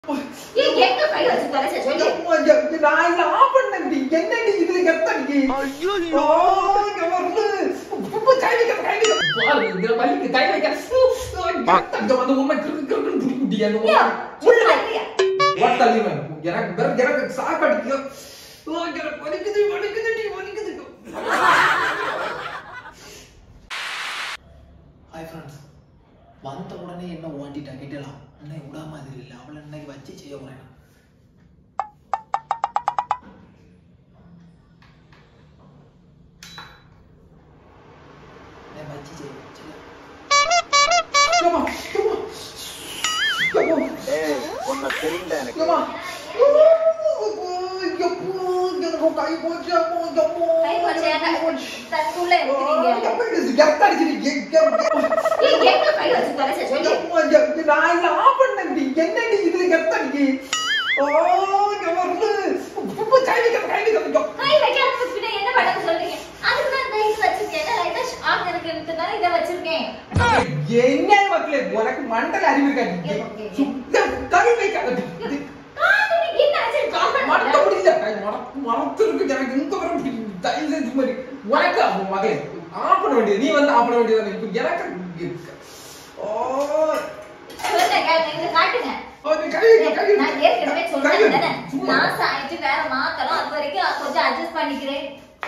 ஏய், எங்க கை வச்சு தொலைச்ச சொல்லு அம்மா, இங்க நான் இதை ஆஃப் பண்ணேன்டி. என்னடி இதுல கெத்தடிக்கு? ஐயோ ஆ, இங்க வருது. உப்பு கை வைக்க, கை வைக்க. பாரு, இதுல வலிக்கு, கை வைக்க. இங்க வந்து உண்மை கிறுக்கு கிறுக்குன்னு பிடிக்கும்டி, அந்த உண்மை. ஐயா, சும்மா இல்லையா? ஓட தள்ளிடுவேன். எனக்கு வேற- எனக்கு சாக்கடிக்கு. ஆ, எனக்கு வலிக்குது, வலிக்குதுடி, வலிக்குது. ஹாய் ஃப்ரெண்ட்ஸ் வந்த உடனே என்ன ஓட்டிட்டா கேட்டலாம் அன்னை விடா மாதிரி இல்லை அவளை இன்னைக்கு வச்சு செய்ய போறேன் நான் வச்சு செய்ய சரியா? ஏம்மா, ஏம்மா. ஏம்மா. ஏய் உன்னை தெரியும்டா எனக்கு ஏம்மா. எப்போ, எனக்கு கை போச்சு, அம்மா, அம்மா. கை வச்சு ஏன்டா தட்டுக்குள்ள இருக்கிறீங்க? எப்ப இது கெத்தடிக்குது, எங்க- எங்க- ஏய், எங்க கை வச்சு தொலைச்ச சொல்லு அம்மா, இங்க- நான் இதை ஆஃப் பண்ணேன்டி. என்னடி இதுல கெத்தடிக்கு? ஆ, இங்க வருது. உப்பு கை வைக்க, கை வைக்க. கை வைக்காம வச்சுக்கிட்டா என்ன பண்ண சொல்றீங்க அதுக்கு தான் இந்த இது வச்சிருக்கேன் லைட்டா ஷாக் இருக்குன்றதுனால இதை வச்சிருக்கேன் என்ன மக்களே உனக்கு மண்டல அறிவு இருக்காது சுத்த கை வைக்காத இது காது என்ன ஆச்சு கால் மறக்க பண்ண முடியல கை மறக்க மறத்து இருக்கு எனக்கு இந்த வர முடியும் தயவு செஞ்சு மாதிரி உனக்கு அப்ப மகளே ஆஃப் பண்ண வேண்டியது நீ வந்து ஆஃப் பண்ண வேண்டியது இப்ப எனக்கு இருக்கு ஓ சொல்லுங்க இங்க காட்டுங்க அது கை வைக்க, கை வைக்க. நான் ஏற்கனவே கை சொன்னேன் வைக்க. தானே சும்மா மாசம் ஆயிட்டு வேற மாத்தணும் அது வரைக்கும் கொஞ்சம் அட்ஜஸ்ட் பண்ணிக்கிறேன்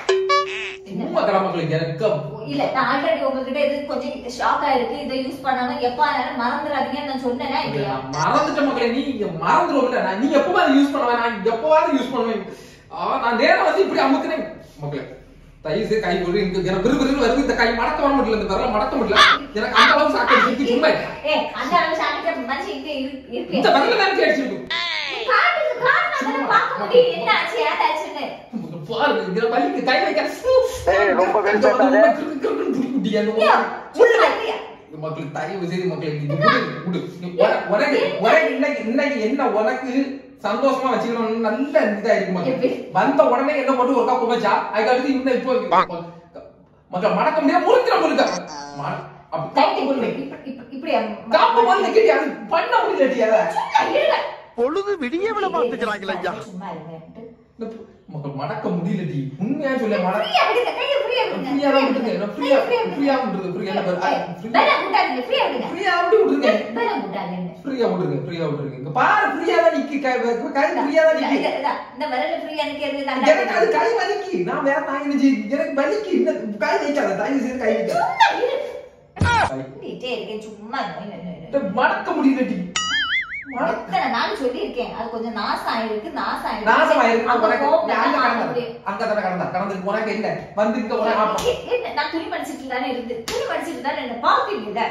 சும்மா கடை மக்களுக்கு எனக்கு இல்ல நான் ஆல்ரெடி உங்ககிட்ட இது கொஞ்சம் ஷாக் ஆயிருக்கு இதை யூஸ் பண்ணாலும் எப்ப ஆனாலும் மறந்துடாதீங்கன்னு நான் சொன்னேனா இல்லையா நான் மறந்துட்ட மக்களே நீ இங்க மறந்துருவோம்ல நான் நீ எப்பவும் அதை யூஸ் பண்ணுவேன் நான் எப்பவாவது யூஸ் பண்ணுவேன் ஆ, நான் நேரம் வந்து இப்படி அமுக்குனேன் மக்களே தயவு செய்து கை போடு எனக்கு எனக்கு விரு விருன்னு வருது இந்த கை மடக்க வர முடியல இந்த விரல மடக்க முடியல எனக்கு அந்த அளவுக்கு சாக்கடி சுத்தி சும்மா ஏ அந்த அளவு ஷாக்கிட்ட மனுஷன் இங்க இரு- இருக்கு இந்த விரல தான் அடிச்சிருக்கு நீ காட்டுது காட்டுனா தானே பார்க்க முடியும் என்ன ஆச்சு ஏதாச்சுன்னு பாரு இதுல வலிக்கு கை வைக்க ஏய், ரொம்ப இந்த வெறுப்பேத்தாத. வந்து உண்மை கிறுக்கு கிறுக்குன்னு பிடிக்கும்டி, அந்த ஐயா, உண்மை. சும்மா இல்லையா இந்த மக்களுக்கு தயவு செய்து மக்களுக்கு இது விடு, விடு. நீ உன- உனக்கு உனக்கு இன்னைக்கு இன்னைக்கு என்ன உனக்கு சந்தோஷமா வச்சுக்கணும்னு நல்ல இதா இருக்கு மக்கள் எப்படி? வந்த உடனே என்ன மட்டும் ஒருக்கா குமைச்சா அதுக்கு அடுத்து இன்னும் இப்போ மக்கள் மடக்க முடியாது முறுக்கிற முறுக்க மட- அப்ப காப்பு பண்ணு இப்ப- இப்ப- இப்படி காப்பு பண்ணு கேட்டி அது பண்ண முடியலடி அத சும்மா இருங்க. பொழுது விடிய விட மாத்துக்கிறாங்களே ஐயா சும்மா இருங்க இந்த பு- மக்கள் மடக்க முடியலடி உண்மையா சொல்ல மட ஃப்ரீயா விடுங்க கையை ஃப்ரீயா விடுங்க ஃப்ரீயா தான் விட்டுருங்க நான் ஃப்ரீயா கையை free-ஆ ஃப்ரீயா விட்டுருங்க ஃப்ரீயா விடுங்க. வேணாம், விட்டாதீங்க, free-ஆ விடுங்க. ஃப்ரீயா அப்படி விட்டுருங்க வேணாம், விட்டாதீங்க. ஃப்ரீயா விட்டுருங்க ஃப்ரீயா விட்டுருங்க இங்க பாரு ஃப்ரீயா தான் நிக்கி கை கை ஃப்ரீயா தான் இல்ல, நிக்கி இல்ல, இல்ல. இந்த விரல்ல free-ஆ நிக்கிறது தான் எனக்கு அது கை வலிக்கு நான் வேற நான் என்ன செய்ய எனக்கு வலிக்கு இந்த கை வைக்காத தயவு செய்து கை வைக்காத சும்மா இரு. கை. சொல்லிட்டே இருக்கேன், சும்மா நொய், நொய், நொய், நொய். இந்த மடக்க முடியலடி மடக்க எத்தனை நாள் சொல்லியிருக்கேன் அது கொஞ்சம் நாசம் ஆயிருக்கு நாசம் ஆயிருக்கு நாசமாயிருக்கு அங்க உனக்கு போக அங்க வாங்க கடந்த முடியும். அங்க தானே கடந்தா கடந்ததுக்கு உனக்கு என்ன வந்து இங்க உனக்கு ஆமா ஏ, என்ன, நான் துணி மடிச்சிட்டு தானே இருந்து துணி மடிச்சிட்டு தானே என்ன பாப்பீங்கல்ல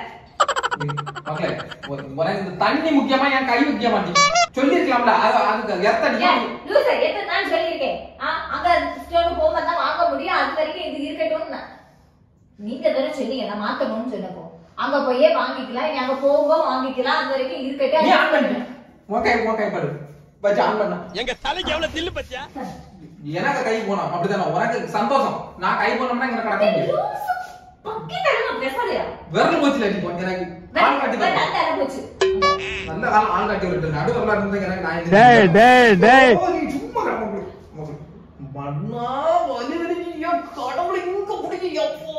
மக்களே உ- உனக்கு இந்த தண்ணி முக்கியமா என் கை முக்கியமா நீ சொல்லிருக்கலாம்ல அது அதுக்கு எத்தனை ஏன், லூசர், எத்தனை நாள் சொல்லியிருக்கேன் ஆ, அங்க ஸ்டோர் போகும்போது தான் வாங்க முடியும் அது வரைக்கும் இது இருக்கட்டும்னு நான். நீங்க தானே சொன்னீங்க நான் மாத்தணும்னு சொன்னப்போ அங்க போயே வாங்கிக்கலாம் நீ அங்க போகும்போது வாங்கிக்கலாம் அது வரைக்கும் இருக்கட்டும் நீ ஆன் பண்ணு உன் கை உன் கை பாரு வச்சு ஆன் பண்ண எங்க தலைக்கு எவ்வளவு தில்லு பத்தியா எனக்கு கை போனோம் அப்படிதானே உனக்கு சந்தோஷம் நான் கை போனோம்னா இங்க கடக்க முடியும் லூசு, பக்கித்தனமா பேசாதயா? விரல் போச்சுல நீ கொஞ்சம் எனக்கு ஆள் காட்டி வேற பாரு. தலை போச்சு. நல்ல ஆள் ஆள் காட்டி விட்டு நடு வரலா இருந்தா எனக்கு நான் என்ன டேய், டேய், டேய். ஓ, நீ சும்மா கிடக்க முடியும் மண்ணா வலி வலி என் கடவுளை இங்க பிடிக்க எப்போ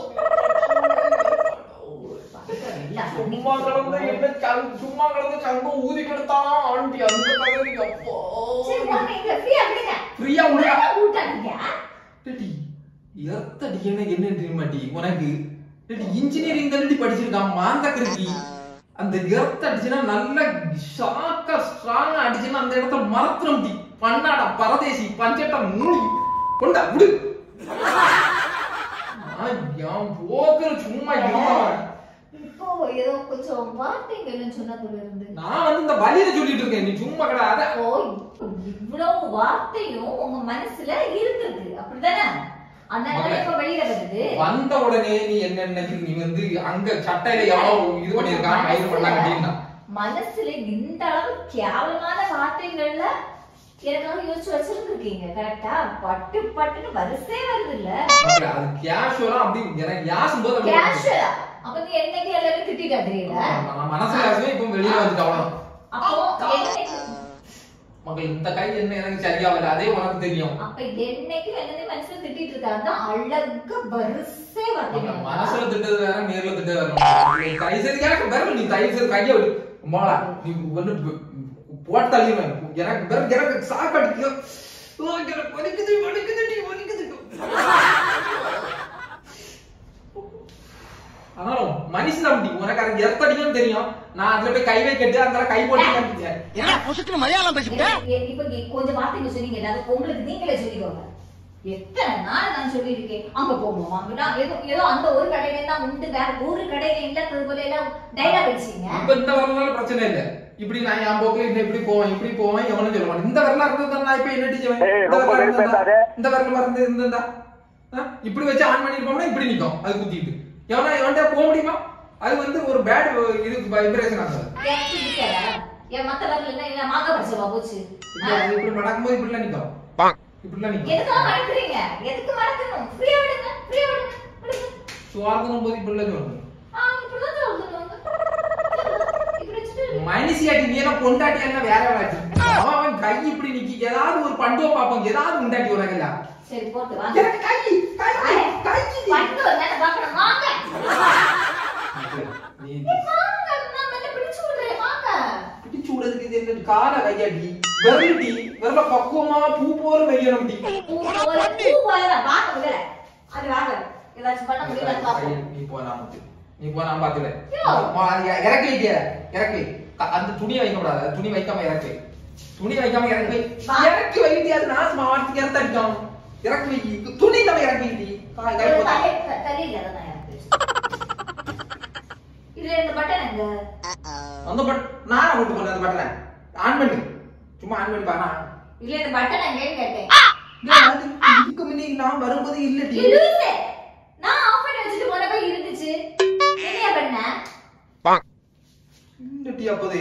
சும்மா கிடந்த என்ன சங்- சும்மா கிடந்த சங்க ஊதி கிடத்தானா ஆண்டி அந்த கதை எப்போ சரி, வாங்க, இங்க free-ஆ விடுங்க. ஃப்ரீயா உள்ள வேலை விட்டாதீங்க. டேடி எர்த்தடி என்ன என்ன தெரியுமாட்டி உனக்கு டேடி இன்ஜினியரிங் தானடி படிச்சிருக்கான் மாந்த கிருக்கி அந்த எர்த் அடிச்சுனா நல்ல ஷாக்கா ஸ்ட்ராங்கா அடிச்சுனா அந்த இடத்த மறத்துரும் டி பண்ணாடா பரதேசி பஞ்சட்ட மூடி கொண்டா விடு நான் என் போக்குற சும்மா இருந்தவன். இப்போ ஏதோ கொஞ்சம் வார்த்தைகள் சொன்னதுல இருந்து நான் வந்து இந்த வழியில சொல்லிட்டு இருக்கேன் நீ சும்மா கிடையாது ஓ இவ்வளவு வார்த்தையும் உங்க மனசுல இருந்தது அப்படிதானே அதனால இப்ப வெளியில வருது வந்த உடனே நீ என்ன நினைக்கிற நீ வந்து அங்க சட்டையில எவ்வளவு இது பண்ணிருக்கான் கைது பண்ணாங்க அப்படின்னா மனசுல இந்த அளவு கேவலமான வார்த்தைகள்ல எனக்காக யோசிச்சு வச்சிருந்துருக்கீங்க கரெக்டா பட்டு பட்டுன்னு வரிசையே வருது இல்ல மக்களே, அது கேஷுவலா அப்படி எனக்கு யாசும் போது அப்படி கேஷுவலா அப்ப நீ என்னைக்கு எல்லாரும் திட்டிட்டா தெரியல ஆமா, நான் மனசுல யாசுமே இப்ப வெளியில வந்துட்டு அவ்வளவு அப்போ என்னைக்கு மகள் இந்த கை என்ன எனக்கு சரியா வரல அதே உனக்கு தெரியும் அப்ப என்னைக்கு என்னது மனசுல திட்டிட்டு இருக்காங்க அழகா வரிசை மகள் வந்தீங்க மனசுல திட்டது வேற நேர்ல திட்டது வேற நீ கை சரி எனக்கு வேற நீ கை சரி கைய விடு மாலா நீ வந்து போட்டு தள்ளிடுவேன் எனக்கு வேற எனக்கு சாக்கடிக்கும் ஓ, எனக்கு வலிக்குது வலிக்குது நீ வலிக்குது ஆனாலும் மனுஷன் அப்படி உனக்கு அது எத்தடிக்கும் தெரியும் நான் அதுல போய் கை வைக்கட்டு அந்த கை போட்டு காமிச்சேன் என்ன புசுக்குன்னு மலையாளம் பேசிவிட்டேன் எ- இப்ப இங்க கொஞ்சம் வார்த்தைங்க சொன்னீங்க அது உங்களுக்கு நீங்களே சொல்லிக்கோங்க எத்தனை நாள் நான் சொல்லியிருக்கேன் அங்க போகணும் அங்க நான் ஏதோ ஏதோ அந்த ஒரு கடையில தான் உண்டு வேற ஒரு கடையில இல்லாதது போல எல்லாம் டைலாக் அடிச்சீங்க இப்ப இந்த வரலாறு பிரச்சனை இல்ல இப்படி நான் என் போக்குல இந்த இப்படி போவேன் இப்படி போவேன் எவனும் சொல்ல மாட்டேன் இந்த வரலாறு இருந்தா நான் இப்ப என்ன செய்வேன் ஏய், இந்த ரொம்ப வரலாறு இருந்தா- வெறுப்பேத்தாதே. இந்த வரலாறு மறந்து இருந்தா ஆ? இப்படி வச்சு ஆன் பண்ணிருப்போம்னா இப்படி நிக்கும் அது குத்திட்டு எவனா எவன்டா போக முடியுமா அது வந்து ஒரு பேட் இதுக்கு வைப்ரேஷன் ஆகுது எனக்கு பிடிக்காதா? என் மத்த வரல என்ன என்ன மாங்க படிச்சவா போச்சு இப்படி அது இப்படி நடக்கும்போது இப்படிலாம் நிக்கும் இப்படிலாம் நிக்கும் எதுக்காக மறக்கிறீங்க எதுக்கு மறக்கணும் ஃப்ரீயா விடுங்க ஃப்ரீயா விடுங்க விடுங்க சுவார்த்தனும் போது இப்படிலாம் சொல்லணும் ஆ இப்படிதான் சொல்லுங்க இப்படி வச்சுட்டு மனுஷியாட்டி நீ என்ன பொண்டாட்டி என்ன வேற வாட்டி அவன் அவன் கை இப்படி நிக்கி ஏதாவது ஒரு பண்டுவ பாப்போம் ஏதாவது உண்டாட்டி உனக்குல்ல சரி போட்டு வாங்க எனக்கு கை கை கை பட்டு வந்தா பாக்கணும் வாங்க நீ வாங்க நான் மெல்ல பிடிச்சு விடுறேன் வாங்க பிடிச்சு விடுறதுக்கு இது என்ன கால கையாடி விரலடி விரல பக்குவமா பூ போற வையணும் டி பூ போல பூ போல வாங்க விடல அது வாங்க ஏதாச்சும் பண்ண முடியல பாப்போம் நீ போ நான் பாத்து. நீ போ நான் பாத்துக்கிறேன் யோ. இறக்கி வைக்கிற இறக்கி க- அந்த துணி வைக்க கூடாது அது துணி வைக்காம இறக்கி துணி வைக்காம இறக்கி வை. வா. இறக்கி வைத்தி அது நாசமா வார்த்தைக்கு இறந்து அடிக்கும் இறக்கி வை துணி நம்ம இறக்கி வைத்தி காய் காய் போட்டு. தலை தலையில தான் எனக்கு இதுல இந்த பட்டன் எங்க அந்த பட் நான் போட்டு போனேன் அந்த பட்டனை ஆன் பண்ணு சும்மா ஆன் பண்ணி பாரு இதுல இந்த பட்டன் எங்கன்னு கேட்டேன் இதுக்கு முன்னே நான் வரும்போது இல்லடி இல்ல நான் ஆஃப் பண்ணி வச்சுட்டு போனப்ப இருந்துச்சு என்னையா பண்ண இல்லடி அப்போதே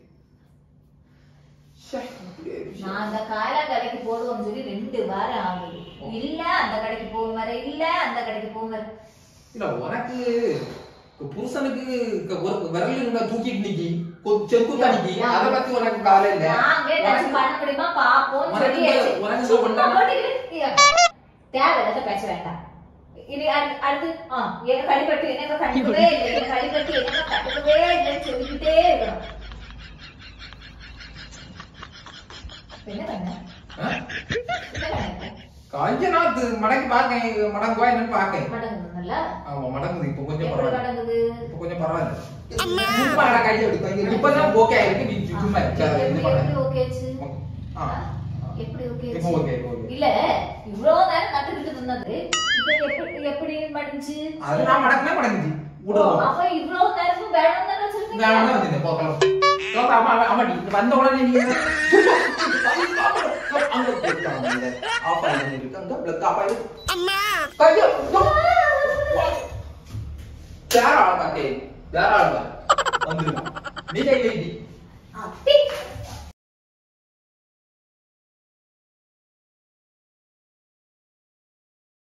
ச்சே, அப்படியே விஷயம். நான் அந்த காலா கடைக்கு போடுவோம்னு சொல்லி ரெண்டு வாரம் ஆகுது இல்ல அந்த கடைக்கு போகும் வர இல்ல அந்த கடைக்கு போகும் வர இல்ல உனக்கு இப்ப புருஷனுக்கு க- ஒரு விரல் இருந்தா தூக்கிட்டு நிக்கி கொ- செருப்பு தடிக்கி அத பத்தி உனக்கு கவலை இல்ல நாங்க ஏதாச்சும் பண்ண முடியுமா பாப்போம் உனக்கு சொல்லியாச்சு உனக்கு சும்மா பண்ணா- போட்டு இரு- தேவையில்லாத பேச வேண்டாம் இனி அடுத்து அடுத்து ஆ எங்க கடிப்பட்டு என்னங்க கண்டுக்கவே இல்லை எங்க கடிப்பட்டு என்னங்க கண்டுக்கவே இல்லைன்னு சொல்லிக்கிட்டே இருக்கணும் என்ன பண்ண ஆ? என்ன பண்ண கொஞ்ச நாத்து மடக்கி பாக்கேன் மடங்குவா என்னன்னு பாக்கேன் மடங்குதுல்ல ஆமா மடங்குது இப்ப கொஞ்சம் எப்படி பரவாயில்ல மடங்குது இப்ப கொஞ்சம் பரவாயில்ல இப்ப அட கையை எடுத்து இப்பதான் ஓகே ஆயிருக்கு நீ சும்மா இருக்காத, இது எப்படி பண்ணாத. எப்படி ஓகேச்சு ஆ. எப்படி ஓகே இப்ப ஓகே இப்ப ஓகே இல்ல இவ்வளவு நேரம் நட்டுக்கிட்டு இருந்தது இப்ப எப்படி எப்படி மடிஞ்சு அது நான் மடக்குனா மடங்குச்சு விடுவோம் அப்ப இவ்வளவு நேரமும் வேணும் தானே சொல்றீங்க வேணாம் வச்சிருந்தேன் போக்கலாம் கிளம்பு, அம்மா அம்மா நீ வந்த உடனே நீ அங்க போயிட்டாங்க ஆஃப் ஆயிடுச்சு இருக்கு அங்க பிளக் ஆஃப் ஆயிடுச்சு கையோ வேற ஆள் பாத்தே வேற ஆள் பாரு வந்துருமா நீ கை வைடி